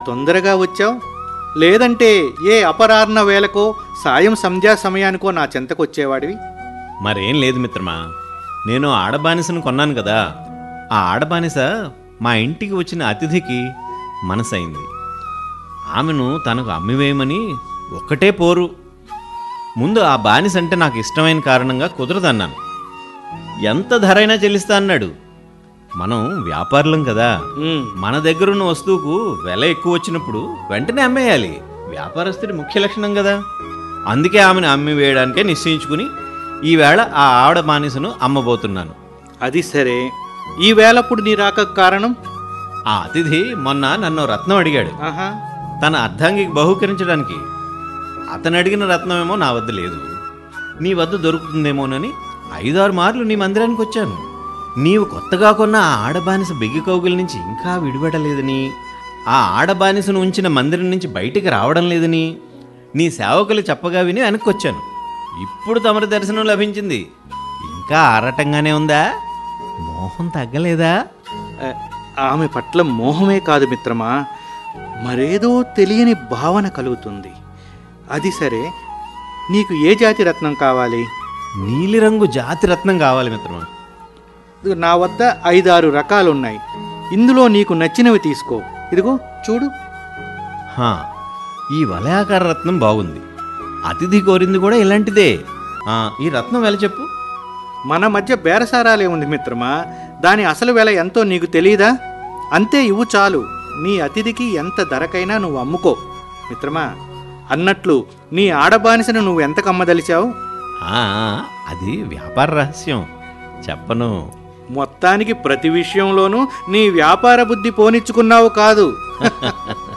తొందరగా వచ్చావు లేదంటే ఏ అపరాహ్న వేళకో సాయం సంధ్యా సమయానికో నా చెంతకొచ్చేవాడివి మరేం లేదు మిత్రమా నేను ఆడబానిసను కొన్నాను కదా ఆ ఆడబానిస మా ఇంటికి వచ్చిన అతిథికి మనసైంది ఆమెను తనకు అమ్మివేయమని ఒక్కటే పోరు ముందు ఆ బానిస అంటే నాకు ఇష్టమైన కారణంగా కుదరదన్నాను ఎంత ధరైనా చెల్లిస్తా అన్నాడు మనం వ్యాపారులం కదా ఉమ్, మన దగ్గరున్న వస్తువుకు వెల ఎక్కువ వచ్చినప్పుడు వెంటనే అమ్మేయాలి వ్యాపారస్తుడి ముఖ్య లక్షణం కదా అందుకే ఆమెను అమ్మి వేయడానికే నిశ్చయించుకుని ఈవేళ ఆ ఆవిడ బానిసను అమ్మబోతున్నాను అది సరే ఈ వేళప్పుడు నీ రాక కారణం ఆ అతిథి మొన్న నన్ను రత్నం అడిగాడు ఆహా తన అర్ధాంగికి బహూకరించడానికి అతను అడిగిన రత్నమేమో నా వద్ద లేదు నీ వద్ద దొరుకుతుందేమోనని ఐదారు మార్లు నీ మందిరానికి వచ్చాను నీవు కొత్తగా కొన్న ఆ ఆడబానిస బిగ్గి కౌగుల నుంచి ఇంకా విడిపడలేదని ఆ ఆడబానిసను ఉంచిన మందిరం నుంచి బయటికి రావడం లేదని నీ సేవకులు చెప్పగా విని వెనక్కి వచ్చాను ఇప్పుడు తమరి దర్శనం లభించింది ఇంకా ఆరటంగానే ఉందా మోహం తగ్గలేదా ఆ, ఆమె పట్ల మోహమే కాదు మిత్రమా మరేదో తెలియని భావన కలుగుతుంది అది సరే నీకు ఏ జాతి రత్నం కావాలి నీలిరంగు జాతి రత్నం కావాలి మిత్రమా ఇదిగో నా వద్ద ఐదారు రకాలు ఉన్నాయి ఇందులో నీకు నచ్చినవి తీసుకో ఇదిగో చూడు హా, ఈ వలయాకార రత్నం బాగుంది అతిథి కోరింది కూడా ఇలాంటిదే ఆ, ఈ రత్నం వెల చెప్పు మన మధ్య బేరసారాలే ఉంది మిత్రమా దాని అసలు వెల ఎంతో నీకు తెలియదా అంతే ఇవ్వు చాలు నీ అతిథికి ఎంత ధరకైనా నువ్వు అమ్ముకో మిత్రమా అన్నట్లు నీ ఆడబానిసను నువ్వు ఎంతకు అమ్మదలిచావు ఆ, అది వ్యాపార రహస్యం చెప్పను మొత్తానికి ప్రతి విషయంలోనూ నీ వ్యాపార బుద్ధి పోనిచ్చుకున్నావు కాదు